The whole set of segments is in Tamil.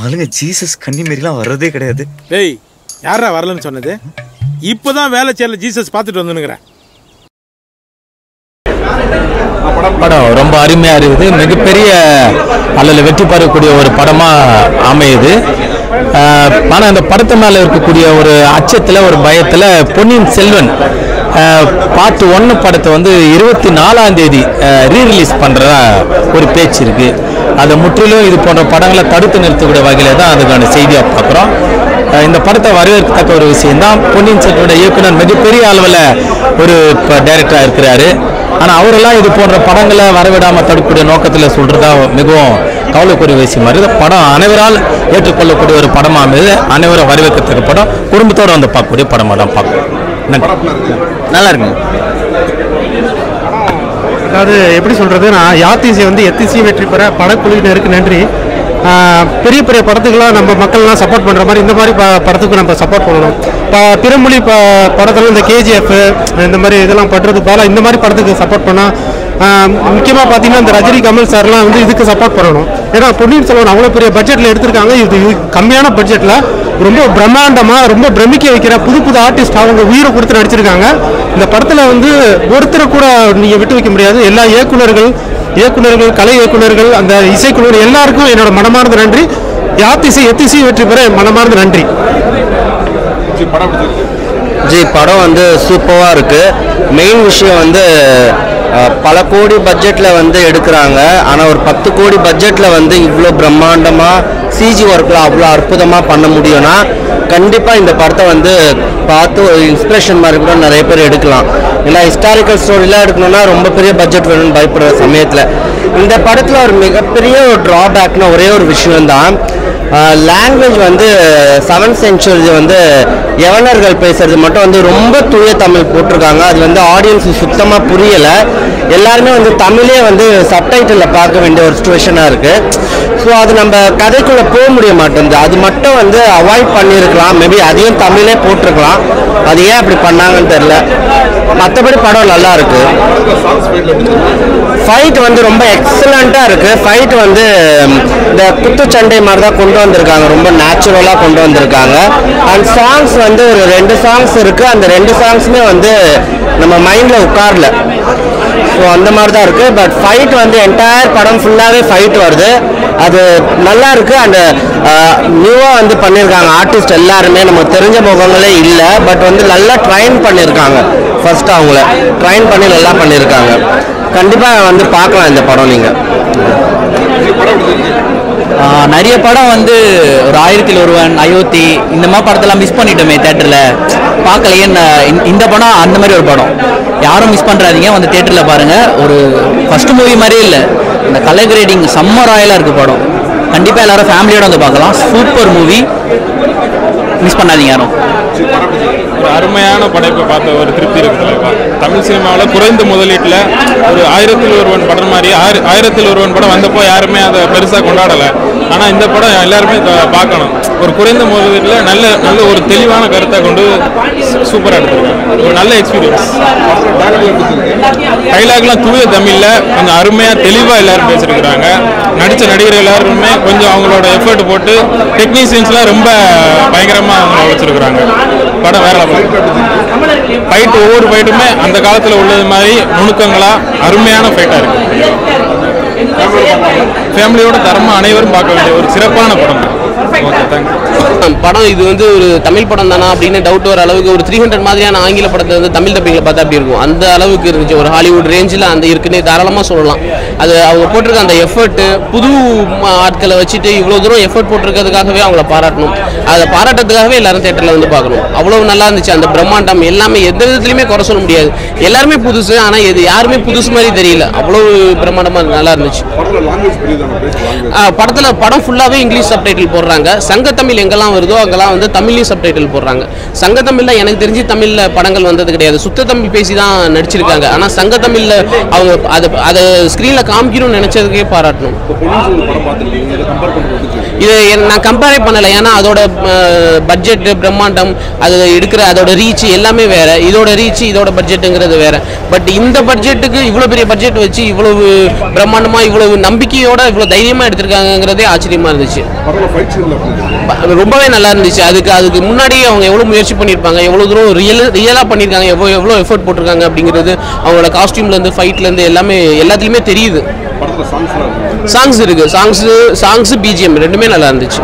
நம்ம ஆளுங்க ஜீசஸ் கன்னி மாரிலாம் வர்றதே கிடையாது டேய் யாரா வரலன்னு சொன்னது இப்போதான் வேலை செய்யல ஜீசஸ் பார்த்துட்டு வந்துனுங்கிறேன் படம் ரொம்ப அருமையாக இருக்குது மிகப்பெரிய அல்லது வெற்றி பெறக்கூடிய ஒரு படமாக அமையுது ஆஹ் ஆனால் இந்த படத்து மேலே இருக்கக்கூடிய ஒரு அச்சத்தில் ஒரு பயத்தில் பொன்னியின் செல்வன் பார்ட் ஒன்று படத்தை வந்து இருபத்தி நாலாம் தேதி ரீரிலீஸ் பண்ணுறதா ஒரு பேச்சு இருக்குது அதை முற்றிலும் இது போன்ற படங்களை தடுத்து நிறுத்தக்கூடிய வகையில் தான் அதுக்கான செய்தியாக பார்க்குறோம் அஹ் இந்த படத்தை வரவேற்கத்தக்க ஒரு விஷயம்தான் பொன்னியின் செல்வனுடைய இயக்குனர் மிகப்பெரிய அளவில் ஒரு இப்போ டைரக்டராக இருக்கிறாரு ஆனால் அவரெல்லாம் இது போன்ற படங்களை வரவிடாமல் தடுக்கக்கூடிய நோக்கத்தில் சொல்கிறதா மிகவும் கவலைக்குரிய விஷயமா இருக்குது படம் அனைவரால் ஏற்றுக்கொள்ளக்கூடிய ஒரு படமாக அமைது அனைவரும் வரவேற்கத்தக்க படம் குடும்பத்தோடு வந்து பார்க்கக்கூடிய படமாக தான் பார்க்கணும் நன்றி நல்லா இருக்குங்க அதாவது எப்படி சொல்கிறது நான் யாத்திசை வந்து எத்திசையும் வெற்றி பெற படக்குழுவினருக்கு நன்றி ஆஹ் பெரிய பெரிய படத்துக்கெல்லாம் நம்ம மக்கள்லாம் சப்போர்ட் பண்ணுற மாதிரி இந்த மாதிரி ப படத்துக்கு நம்ம சப்போர்ட் பண்ணணும் இப்போ பிறமொழி ப படத்தில் இந்த கேஜிஎஃப் இந்த மாதிரி இதெல்லாம் பண்ணுறது போல இந்த மாதிரி படத்துக்கு சப்போர்ட் பண்ணால் முக்கியமாக பார்த்தீங்கன்னா இந்த ரஜினி கமல் சார்லாம் வந்து இதுக்கு சப்போர்ட் பண்ணணும் ஏன்னா பொன்னியின் செல்வன் அவ்வளோ பெரிய பட்ஜெட்டில் எடுத்திருக்காங்க இது இது கம்மியான பட்ஜெட்டில் ரொம்ப பிரம்மாண்டமாக ரொம்ப பிரமிக்க வைக்கிற புது புது ஆர்டிஸ்ட் அவங்க உயிரை கொடுத்து நடிச்சிருக்காங்க இந்த படத்தில் வந்து ஒருத்தரை கூட நீங்கள் விட்டு வைக்க முடியாது எல்லா இயக்குனர்கள் இயக்குனர்கள் கலை இயக்குனர்கள் அந்த இசைக்குழு எல்லாருக்கும் என்னோட மனமார்ந்த நன்றி யாத்திசை எத்திசை வெற்றி பெற என் மனமார்ந்த நன்றி ஜி படம் வந்து சூப்பராக இருக்குது மெயின் விஷயம் வந்து அஹ், பல கோடி பட்ஜெட்டில் வந்து எடுக்கிறாங்க ஆனால் ஒரு பத்து கோடி பட்ஜெட்டில் வந்து இவ்வளோ பிரம்மாண்டமாக சிஜி ஒர்க்கில் அவ்வளோ அற்புதமாக பண்ண முடியும்னா கண்டிப்பாக இந்த படத்தை வந்து பார்த்து ஒரு இன்ஸ்பிரேஷன் மாதிரி கூட நிறைய பேர் எடுக்கலாம் இல்லை ஹிஸ்டாரிக்கல் ஸ்டோரிலாம் எடுக்கணும்னா ரொம்ப பெரிய பட்ஜெட் வேணும்னு பயப்படுற சமயத்தில் இந்த படத்தில் ஒரு மிகப்பெரிய ஒரு ட்ராபேக்னா ஒரே ஒரு விஷயம்தான் லாங்குவேஜ் வந்து செவன்த் சென்ச்சுரி வந்து யவனர்கள் பேசுறது மட்டும் வந்து ரொம்ப தூய தமிழ் போட்டிருக்காங்க அது வந்து ஆடியன்ஸுக்கு சுத்தமாக புரியலை எல்லாருமே வந்து தமிழே வந்து சப்டைட்டிலில் பார்க்க வேண்டிய ஒரு சுச்சுவேஷனாக இருக்குது ஸோ அது நம்ம கதைக்குள்ளே போக முடிய மாட்டேங்குது அது மட்டும் வந்து அவாய்ட் பண்ணியிருக்கலாம் மேபி அதையும் தமிழே போட்டிருக்கலாம் அது ஏன் அப்படி பண்ணாங்கன்னு தெரில மற்றபடி படம் நல்லா இருக்கு ஃபைட் வந்து ரொம்ப எக்ஸலண்ட்டாக இருக்குது ஃபைட் வந்து ம், இந்த குத்துச்சண்டை மாதிரி தான் கொண்டு வந்திருக்காங்க ரொம்ப நேச்சுரலாக கொண்டு வந்திருக்காங்க அண்ட் சாங்ஸ் வந்து ஒரு ரெண்டு சாங்ஸ் இருக்குது அந்த ரெண்டு சாங்ஸுமே வந்து நம்ம மைண்டில் உட்காரல ஸோ அந்த மாதிரி தான் இருக்குது பட் ஃபைட் வந்து என்டையர் படம் ஃபுல்லாகவே ஃபைட் வருது அது நல்லா இருக்குது அண்ட் நியூவாக வந்து பண்ணியிருக்காங்க ஆர்டிஸ்ட் எல்லாருமே நமக்கு தெரிஞ்ச முகங்களே இல்லை பட் வந்து நல்லா ட்ரைன் பண்ணியிருக்காங்க ஃபர்ஸ்ட் அவங்கள ட்ரைன் பண்ணி நல்லா பண்ணியிருக்காங்க கண்டிப்பாக வந்து பார்க்கலாம் இந்த படம் நீங்கள் ஆஹ் நிறைய படம் வந்து ஒரு ஆயிரத்தில் ஒருவன் அயோத்தி இந்த மாதிரி படத்தெல்லாம் மிஸ் பண்ணிட்டோமே தேட்டரில் பார்க்கலையே இந்த- இந்த படம் அந்த மாதிரி ஒரு படம் யாரும் மிஸ் பண்ணுறாதீங்க வந்து தேட்டரில் பாருங்கள் ஒரு ஃபர்ஸ்ட் மூவி மாதிரியே இல்லை இந்த கலர் கிரேடிங் செம்ம ராயலாக இருக்குது படம் கண்டிப்பாக எல்லாரும் ஃபேமிலியோட வந்து பார்க்கலாம் சூப்பர் மூவி மிஸ் பண்ணாதீங்க யாரும் ஒரு அருமையான படைப்பை பார்த்த ஒரு திருப்தி இருக்குல்ல தமிழ் சினிமாவில் குறைந்த முதலீட்டில் ஒரு ஆயிரத்தில் ஒருவன் படம் மாதிரி ஆயிர- ஆயிரத்தில் ஒருவன் படம் வந்தப்போ யாருமே அதை பெருசாக கொண்டாடலை ஆனால் இந்த படம் எல்லாருமே க- பார்க்கணும் ஒரு குறைந்த முதலீட்டில் நல்ல நல்ல ஒரு தெளிவான கருத்தை கொண்டு சூப்பராக எடுத்திருக்காங்க ஒரு நல்ல எக்ஸ்பீரியன்ஸ் டைலாக்லாம் தூய தமிழில் கொஞ்சம் அருமையாக தெளிவாக எல்லாரும் பேசியிருக்கிறாங்க நடித்த நடிகர் எல்லாருமே கொஞ்சம் அவங்களோட எஃபர்ட் போட்டு டெக்னீஷியன்ஸ்லாம் ரொம்ப பயங்கரமாக அவங்க வச்சிருக்கிறாங்க படம் வேற ஃபைட் ஒவ்வொரு ஃபைட்டுமே அந்த காலத்தில் உள்ளது மாதிரி நுணுக்கங்களா அருமையான ஃபைட்டாக இருக்கு ஃபேமிலியோட தரமாக அனைவரும் பார்க்க வேண்டிய ஒரு சிறப்பான படம் ஓகே தேங்க்யூ படம் இது வந்து ஒரு தமிழ் படம் தானா அப்படின்னு டவுட் வர அளவுக்கு ஒரு த்ரீ ஹண்ட்ரட் மாதிரியான ஆங்கில படத்தை வந்து தமிழ் டப்பிங்கில் பார்த்தா அப்படி இருக்கும் அந்த அளவுக்கு இருந்துச்சு ஒரு ஹாலிவுட் ரேஞ்சில் அந்த இருக்குன்னு தாராளமாக சொல்லலாம் அது அவங்க போட்டிருக்க அந்த எஃபர்ட்டு புது ம- ஆட்களை வச்சுட்டு இவ்வளோ தூரம் எஃபர்ட் போட்டிருக்கிறதுக்காகவே அவங்கள பாராட்டணும் அதை பாராட்டுறதுக்காகவே எல்லாரும் தேட்டரில் வந்து பார்க்கணும் அவ்வளோ நல்லா இருந்துச்சு அந்த பிரம்மாண்டம் எல்லாமே எந்த விதத்துலையுமே குறை சொல்ல முடியாது எல்லாருமே புதுசு ஆனால் இது யாருமே புதுசு மாதிரி தெரியல அவ்வளோ பிரம்மாண்டமாக நல்லா இருந்துச்சு படத்தில் படம் ஃபுல்லாகவே இங்கிலீஷ் சப்டைட்டில் போடுறாங்க சங்கத்தமிழ் எங்கெல்லாம் வருதோ அங்கெல்லாம் வந்து தமிழ்லையும் சப்டைட்டில் போடுறாங்க சங்கத்தமிழில் எனக்கு தெரிஞ்சு தமிழில் படங்கள் வந்தது கிடையாது சுத்த தமிழ் பேசி தான் நடிச்சிருக்காங்க ஆனால் சங்கத்தமிழில் அவங்க அதை அதை ஸ்க்ரீனில் காமிக்கணும்னு நினச்சதுக்கே பாராட்டணும் இது என்- நான் கம்பேரே பண்ணலை ஏன்னா அதோட பட்ஜெட் பிரம்மாண்டம் அது எடுக்கிற அதோட ரீச் எல்லாமே வேற இதோட ரீச் இதோட பட்ஜெட்டுங்கிறது வேற பட் இந்த பட்ஜெட்டுக்கு இவ்வளோ பெரிய பட்ஜெட் வச்சு இவ்வளவு பிரம்மாண்டமாக இவ்வளவு நம்பிக்கையோட இவ்வளோ தைரியமாக எடுத்திருக்காங்கங்கிறதே ஆச்சரியமா இருந்துச்சு ப- ரொம்பவே நல்லா இருந்துச்சு அதுக்கு அதுக்கு முன்னாடி அவங்க எவ்வளோ முயற்சி பண்ணியிருப்பாங்க எவ்வளோ தூரம் ரியல் ரியலாக பண்ணியிருக்காங்க எவ்வளோ எவ்வளோ எஃபர்ட் போட்டிருக்காங்க அப்படிங்கிறது அவங்களோட காஸ்டியூம்லேருந்து ஃபைட்லேருந்து எல்லாமே எல்லாத்துலேயுமே தெரியுது சாங்ஸ் இருக்கு சாங்ஸ் சாங்ஸ் பிஜிஎம் ரெண்டுமே நல்லா இருந்துச்சு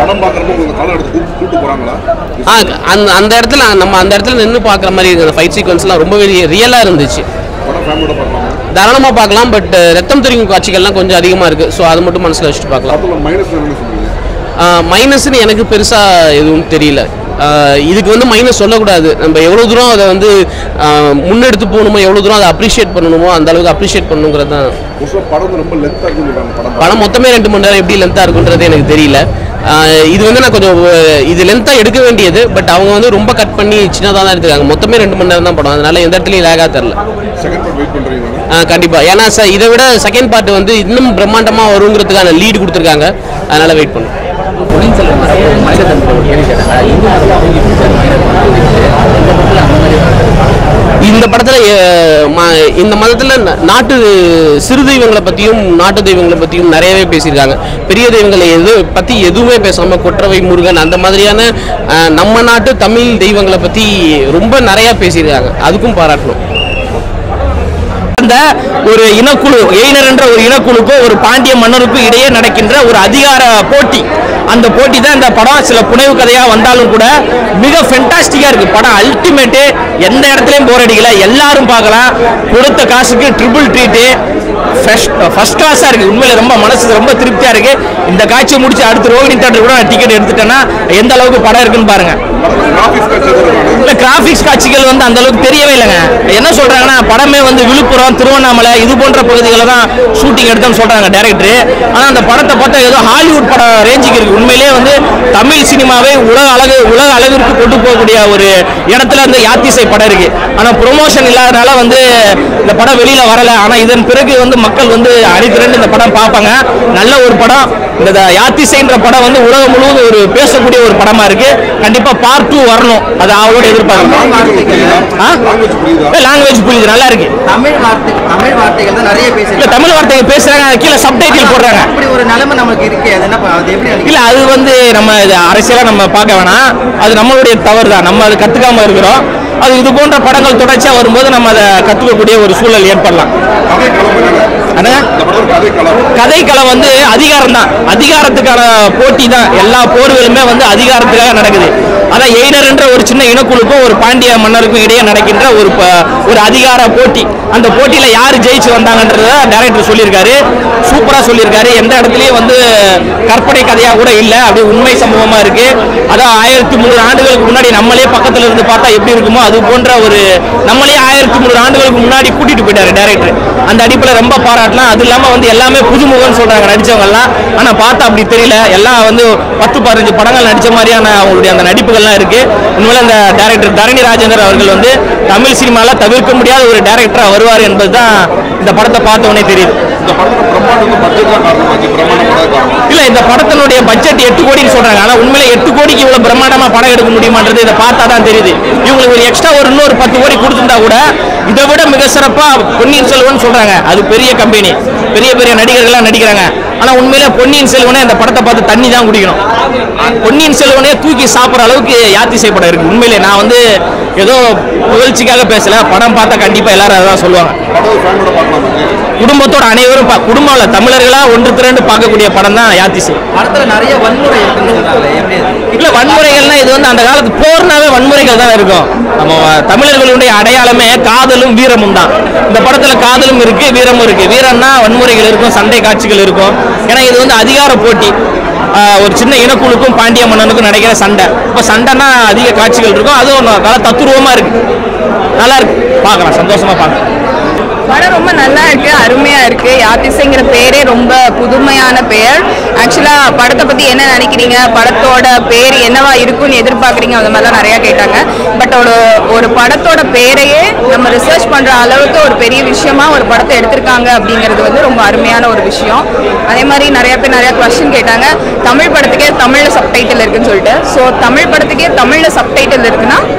ஆ அந்த அந்த இடத்துல நம்ம அந்த இடத்துல நின்று பார்க்குற மாதிரி இருக்கு அந்த ஃபைட் சீக்வன்ஸ்லாம் ரொம்பவே ரியலாக இருந்துச்சு தாராளமாக பார்க்கலாம் பட் ரத்தம் தெரியும் காட்சிகள்லாம் கொஞ்சம் அதிகமாக இருக்குது ஸோ அதை மட்டும் மனசில் வச்சுட்டு பார்க்கலாம் மைனஸ்னு எனக்கு பெருசாக எதுவும் தெரியல ஆஹ் இதுக்கு வந்து மைனஸ் சொல்லக்கூடாது நம்ம எவ்வளோ தூரம் அதை வந்து ஆஹ் முன்னெடுத்து போகணுமோ எவ்வளோ தூரம் அதை அப்ரிஷியேட் பண்ணணுமோ அந்த அளவுக்கு அப்ரிஷியேட் பண்ணணுங்கிறது தான் படம் மொத்தமே ரெண்டு மணி நேரம் எப்படி லென்த்தாக இருக்குன்றது எனக்கு தெரியல ஆஹ் இது வந்து நான் கொஞ்சம் அஹ் இது லென்த்தாக எடுக்க வேண்டியது பட் அவங்க வந்து ரொம்ப கட் பண்ணி சின்னதாக தான் எடுத்துருக்காங்க மொத்தமே ரெண்டு மணி நேரம் தான் படம் அதனால எந்த இடத்துலையும் லேகாக தெரில கண்டிப்பாக ஏன்னா சார் இதை விட செகண்ட் பார்ட் வந்து இன்னும் பிரம்மாண்டமாக வருங்கிறதுக்கான லீடு கொடுத்துருக்காங்க அதனால வெயிட் பண்ணும் பொன்னியின் செல்வன் நிறைய மனிதர்கள் ஒரு கேள்வி கேட்டாங்க இந்து மதத்தை தூக்கி பிடிச்சாரு இந்த படத்தில் இந்த மதத்தில் நாட்டு சிறு தெய்வங்களை பற்றியும் நாட்டு தெய்வங்களை பற்றியும் நிறையவே பேசியிருக்காங்க பெரிய தெய்வங்களை எது பற்றி எதுவுமே பேசாமல் கொற்றவை முருகன் அந்த மாதிரியான அஹ், நம்ம நாட்டு தமிழ் தெய்வங்களை பற்றி ரொம்ப நிறையா பேசியிருக்காங்க அதுக்கும் பாராட்டணும் அந்த ஒரு இனக்குழு எயினர் என்ற ஒரு இனக்குழுக்கும் ஒரு பாண்டிய மன்னருக்கும் இடையே நடக்கின்ற ஒரு அதிகார போட்டி அந்த போட்டி தான் இந்த படம் சில புனைவு கதையா வந்தாலும் கூட மிக ஃபென்டாஸ்டிக்கா இருக்கு படம் அல்டிமேட்டு எந்த இடத்துலயும் போர் அடிக்கல எல்லாரும் பார்க்கலாம் கொடுத்த காசுக்கு ட்ரிபிள் ட்ரீட்டு ஃபர்ஸ்ட் கிளாஸா இருக்கு உண்மையில ரொம்ப மனசு ரொம்ப திருப்தியா இருக்கு இந்த காட்சியை முடிச்சு அடுத்து ரோகிணி தேட்டர் கூட நான் டிக்கெட் எடுத்துட்டேன்னா எந்த அளவுக்கு படம் இருக்குன்னு பாருங்க இல்ல கிராபிக்ஸ் காட்சிகள் வந்து அந்த அளவுக்கு தெரியவே இல்லைங்க என்ன சொல்றாங்கன்னா படமே வந்து விழுப்புரம் திருவண்ணாமலை இது போன்ற பகுதிகளில் தான் ஷூட்டிங் எடுத்தோம்னு சொல்றாங்க டேரக்டர் ஆனா அந்த படத்தை பார்த்தா ஏதோ ஹாலிவுட் படம் ரேஞ்சுக்கு இருக்கு உண்மையிலேயே வந்து தமிழ் சினிமாவை உலக அழகு உலக அளவிற்கு கொண்டு போகக்கூடிய ஒரு இடத்துல வந்து யாத்திசை படம் இருக்கு ஆனா ப்ரொமோஷன் இல்லாதனால வந்து இந்த படம் வெளியில வரல ஆனா இதன் பிறகு வந்து மக்கள் வந்து அணிதிரண்டு இந்த படம் பார்ப்பாங்க நல்ல ஒரு படம் இந்த த- யாத்திசைன்ற படம் வந்து உலகம் முழுவதும் ஒரு பேசக்கூடிய ஒரு படமா இருக்கு கண்டிப்பா பார்ட் டூ வரணும் அது அவளோட எதிர்பார்க்கணும் லாங்குவேஜ் புரியுது நல்லா இருக்கு தமிழ் வார்த்தை தமிழ் வார்த்தைகள் தான் நிறைய இல்ல பேசுறாங்க தமிழ் வார்த்தைகள் பேசுறாங்க அது கீழே சப்டைட்டில் போடுறாங்க அப்படி ஒரு நிலைமை நமக்கு இருக்கு அது என்ன ப- அது எப்படி நினைக்கிறீங்க? இல்ல அது வந்து நம்ம இது அரசியலா நம்ம பார்க்க வேணாம் அது நம்மளுடைய தவறு தான் நம்ம அது கத்துக்காம இருக்கிறோம் அது இது போன்ற படங்கள் தொடர்ச்சியா வரும்போது நம்ம அதை கத்துக்கக்கூடிய ஒரு சூழல் ஏற்படலாம் என்னங்க? கதைக்களம் வந்து அதிகாரம் தான் அதிகாரத்துக்கான போட்டி தான் எல்லா போர்களுமே வந்து அதிகாரத்துக்காக நடக்குது அதான் எய்னர் என்ற ஒரு சின்ன இனக்குழுக்கும் ஒரு பாண்டிய மன்னருக்கும் இடையே நடக்கின்ற ஒரு ப- ஒரு அதிகார போட்டி அந்த போட்டியில யார் ஜெயிச்சு வந்தாங்கன்றத டைரக்டர் சொல்லியிருக்காரு சூப்பரா சொல்லியிருக்காரு எந்த இடத்துலயும் வந்து கற்பனை கதையா கூட இல்ல அப்படியே உண்மை சம்பவமா இருக்கு அதான் ஆயிரத்தி முந்நூறு ஆண்டுகளுக்கு முன்னாடி நம்மளே பக்கத்துல இருந்து பார்த்தா எப்படி இருக்குமோ அது போன்ற ஒரு நம்மளே ஆயிரத்தி முந்நூறு ஆண்டுகளுக்கு முன்னாடி கூட்டிட்டு போயிட்டாரு டைரக்டர் அந்த அடிப்புல ரொம்ப பாராட்டலாம் அது இல்லாம வந்து எல்லாமே புதுமுகம்னு சொல்றாங்க நடிச்சவங்க எல்லாம் ஆனா பார்த்தா அப்படி தெரியல எல்லாம் வந்து பத்து பதினஞ்சு படங்கள் நடிச்ச மாதிரியான அவங்களுடைய அந்த நடிப்புகள்லாம் இருக்கு உண்மையில அந்த டைரக்டர் தரணி ராஜேந்தர் அவர்கள் வந்து தமிழ் சினிமால தவிர்க்க முடியாத ஒரு டைரக்டரா வருவார் என்பதுதான் இந்த படத்தை பார்த்த உடனே தெரியுது இல்ல இந்த படத்தினுடைய பட்ஜெட் எட்டு கோடின்னு சொல்றாங்க ஆனா உண்மையில எட்டு கோடிக்கு இவ்வளவு பிரம்மாண்டமா படம் எடுக்க முடியுமான்றது இதை பார்த்தா தான் தெரியுது இவங்களுக்கு ஒரு எக்ஸ்ட்ரா ஒரு இன்னொரு பத்து கோடி கொடுத்திருந்தா கூட இதை விட மிக சிறப்பா பொன்னியின் செல்வன் சொல்றாங்க அது பெரிய கம்பெனி பெரிய பெரிய நடிகர்கள்லாம் நடிக்கிறாங்க ஆனா உண்மையில பொன்னியின் செல்வனே இந்த படத்தை பார்த்து தண்ணி தான் குடிக்கணும் பொன்னியின் செல்வனே தூக்கி சாப்பிடுற அளவுக்கு யாத்திசை படம் இருக்கு உண்மையிலே நான் வந்து ஏதோ புகழ்ச்சிக்காக பேசல படம் பார்த்தா கண்டிப்பா எல்லாரும் அதான் சொல்லுவாங்க குடும்பத்தோட அனைவரும் பா- குடும்பம் இல்ல தமிழர்களா ஒன்று திரண்டு பார்க்கக்கூடிய படம் தான் யாத்திசை படத்துல நிறைய வன்முறை இருக்குன்னு சொல்றாங்களே எப்படி அது? இல்ல வன்முறைகள்னா இது வந்து அந்த காலத்து போர்னாவே வன்முறைகள் தான் இருக்கும் நம்ம வ- தமிழர்களுடைய அடையாளமே காதலும் வீரமும் தான் இந்த படத்துல காதலும் இருக்கு வீரமும் இருக்கு வீரம்னா வன்முறைகள் இருக்கும் சண்டை காட்சிகள் இருக்கும் ஏன்னா இது வந்து அதிகார போட்டி ஆஹ் ஒரு சின்ன இனக்குழுக்கும் பாண்டிய மன்னனுக்கும் நடக்கிற சண்டை இப்போ சண்டைனா அதிக காட்சிகள் இருக்கும் அதுவும் நல்ல தத்துருவமா இருக்கு நல்லா இருக்கு பார்க்கலாம் சந்தோஷமா பார்க்கலாம் படம் ரொம்ப நல்லா இருக்கு அருமையா இருக்கு யாத்திசைங்கிற பேரே ரொம்ப புதுமையான பெயர் ஆக்சுவலா படத்தை பத்தி என்ன நினைக்கிறீங்க படத்தோட பேர் என்னவா இருக்கும்னு எதிர்பார்க்குறீங்க அந்த மாதிரிலாம் நிறைய கேட்டாங்க பட் ஒரு ஒரு படத்தோட பேரையே நம்ம ரிசர்ச் பண்ற அளவுக்கு ஒரு பெரிய விஷயமா ஒரு படத்தை எடுத்திருக்காங்க அப்படிங்கிறது வந்து ரொம்ப அருமையான ஒரு விஷயம் அதே மாதிரி நிறைய பேர் நிறைய கொஸ்டின் கேட்டாங்க தமிழ் படத்துக்கே தமிழ்ல சப்டைட்டில் இருக்குன்னு சொல்லிட்டு ஸோ தமிழ் படத்துக்கே தமிழ்ல சப்டைட்டில் இருக்குன்னா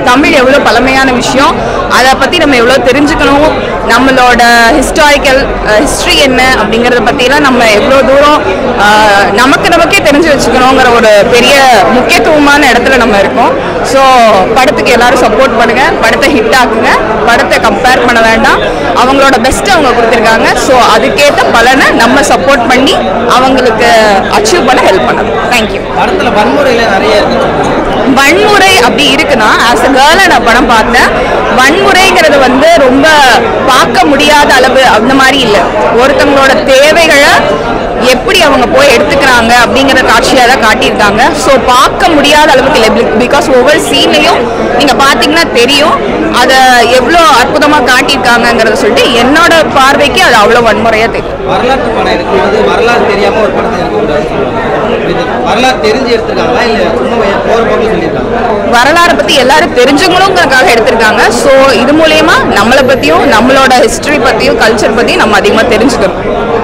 தமிழ் எவ்வளோ பழமையான விஷயம் அதை பற்றி நம்ம எவ்வளோ தெரிஞ்சுக்கணும் நம்மளோட ஹிஸ்டாரிக்கல் ஹிஸ்ட்ரி என்ன அப்படிங்கிறத பற்றிலாம் நம்ம எவ்வளோ தூரம் அஹ், நமக்கு நமக்கே தெரிஞ்சு வச்சுக்கணுங்கிற ஒரு பெரிய முக்கியத்துவமான இடத்துல நம்ம இருக்கோம் ஸோ படத்துக்கு எல்லாரும் சப்போர்ட் பண்ணுங்க படத்தை ஹிட் ஆக்குங்க படத்தை கம்பேர் பண்ண வேண்டாம் அவங்களோட பெஸ்ட்டை அவங்க கொடுத்துருக்காங்க ஸோ அதுக்கேற்ற பலனை நம்ம சப்போர்ட் பண்ணி அவங்களுக்கு அச்சீவ் பண்ண ஹெல்ப் பண்ணணும் தேங்க்யூ படத்துல வன்முறையில நிறைய இருக்கு வன்முறை அப்படி இருக்குன்னா ஆஸ் அ கேர்ளை நான் படம் பார்த்தேன் வன்முறைங்கிறது வந்து ரொம்ப பார்க்க முடியாத அளவு அந்த மாதிரி இல்லை ஒருத்தவங்களோட தேவைகளை எப்படி அவங்க போய் எடுத்துக்கிறாங்க அப்படிங்கிற காட்சியாக தான் காட்டியிருக்காங்க ஸோ பார்க்க முடியாத அளவுக்கு இல்லை பிகாஸ் ஒவ்வொரு சீன்லையும் நீங்கள் பார்த்தீங்கன்னா தெரியும் அதை எவ்வளோ அற்புதமாக காட்டியிருக்காங்கங்கிறத சொல்லிட்டு என்னோட பார்வைக்கு அது அவ்வளோ வன்முறையாக தெரியும் வரலாற்று படம் இருக்கும்போது வரலாறு தெரியாம ஒரு படத்தை எடுக்கக்கூடாதுன்னு சொல்லுவாங்க இது வரலாறு தெரிஞ்சு எடுத்திருக்காங்களா இல்ல சும்மா போற போக்கு சொல்லியிருக்காங்க வரலாறை பத்தி எல்லாரும் தெரிஞ்சுக்கணுங்கிறதுக்காக எடுத்திருக்காங்க ஸோ இது மூலயமா நம்மளை பத்தியும் நம்மளோட ஹிஸ்டரி பத்தியும் கல்ச்சர் பத்தியும் நம்ம அதிகமா தெரிஞ்சுக்கணும்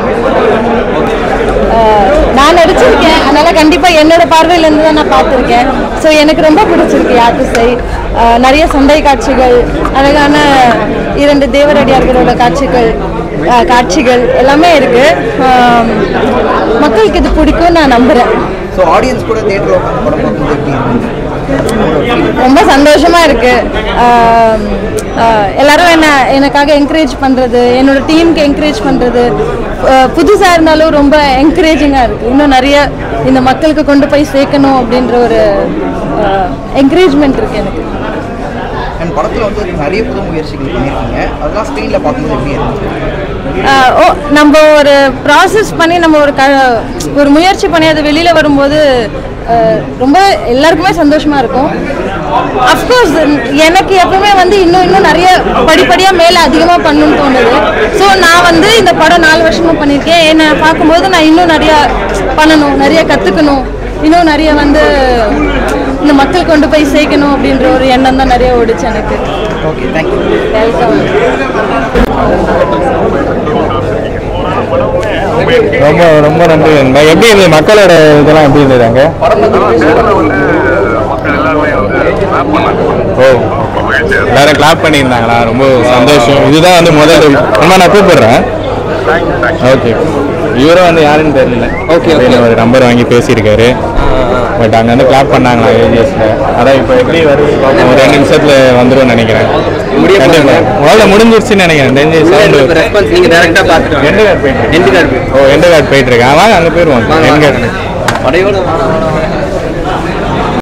நான் நடிச்சிருக்கேன் அதனால கண்டிப்பா என்னோட பார்வையில இருந்து தான் நான் பார்த்துருக்கேன் ஸோ எனக்கு ரொம்ப பிடிச்சிருக்கு யாத்திசை அஹ் நிறைய சண்டை காட்சிகள் அழகான இரண்டு தேவரடியார்களோட காட்சிகள் அஹ் காட்சிகள் எல்லாமே இருக்கு ஆம், மக்களுக்கு இது பிடிக்கும் நான் நம்புறேன் ஸோ ஆடியன்ஸ் கூட தேட்டரில் உட்காந்து படம் பார்க்கும்போது எப்படி இருக்கு ரொம்ப சந்தோஷமா இருக்கு ஆம், ஆஹ் எல்லாரும் என்ன எனக்காக என்கரேஜ் பண்றது என்னோட டீமுக்கு என்கரேஜ் பண்றது ஆஹ் புதுசா இருந்தாலும் ரொம்ப என்கரேஜிங்கா இருக்கு இன்னும் நிறைய இந்த மக்களுக்கு கொண்டு போய் சேர்க்கணும் அப்படின்ற ஒரு என்கரேஜ்மெண்ட் இருக்கு எனக்கு அண்ட் படத்தில் வந்து நிறைய புது முயற்சிகள் பண்ணியிருக்கீங்க அதெல்லாம் ஸ்க்ரீனில் பார்க்கும்போது எப்படி இருக்கு ஆஹ் ஓ நம்ம ஒரு ப்ராசஸ் பண்ணி நம்ம ஒரு க ஒரு முயற்சி பண்ணி அது வெளியில் வரும்போது ஆஹ் ரொம்ப எல்லாருக்குமே சந்தோஷமா இருக்கும் அஃப்கோர்ஸ் எனக்கு எப்பவுமே வந்து இன்னும் இன்னும் நிறைய படிப்படியாக மேலே அதிகமாக பண்ணணும்னு தோணுது ஸோ நான் வந்து இந்த படம் நாலு வருஷமா பண்ணியிருக்கேன் என்னை பார்க்கும்போது நான் இன்னும் நிறையா பண்ணணும் நிறைய கற்றுக்கணும் இன்னும் நிறைய வந்து இந்த மக்கள் கொண்டு போய் சேர்க்கணும் அப்படின்ற ஒரு எண்ணம் தான் நிறைய ஓடிச்சு எனக்கு ஓகே தேங்க்யூ வெல்கம் ரொம்ப ரொம்ப நன்றி நண்பா எப்படி இருந்தது மக்களோட இதெல்லாம் எப்படி இருந்ததாங்க ஓ எல்லாரும் கிளாப் பண்ணியிருந்தாங்களா ரொம்ப சந்தோஷம் இதுதான் வந்து முதல் அம்மா நான் கூப்பிடுறேன் ஓகே இவரும் வந்து யாருன்னு தெரியல ஓகே ஒரு நம்பர் வாங்கி பேசியிருக்காரு பட் அங்க வந்து கிளாப் பண்ணாங்களா ஏஜிஎஸ்ல அதான் இப்போ எப்படி வருது பார்ப்போம். ஒரு ரெண்டு நிமிஷத்துல வந்துரும் நினைக்கிறேன் கண்டிப்பா முதல்ல முடிஞ்சிருச்சுன்னு நினைக்கிறேன் தெரிஞ்சு sound ரெஸ்பான்ஸ் நீங்கள் டேரெக்டாக பார்த்துட்டு எந்த கார்டு போயிட்டு எந்த கார்டு ஓ எந்த கார்டு போயிட்டு இருக்கேன் வாங்க அங்க போயிருவோம் எந்த கார்டு படையோட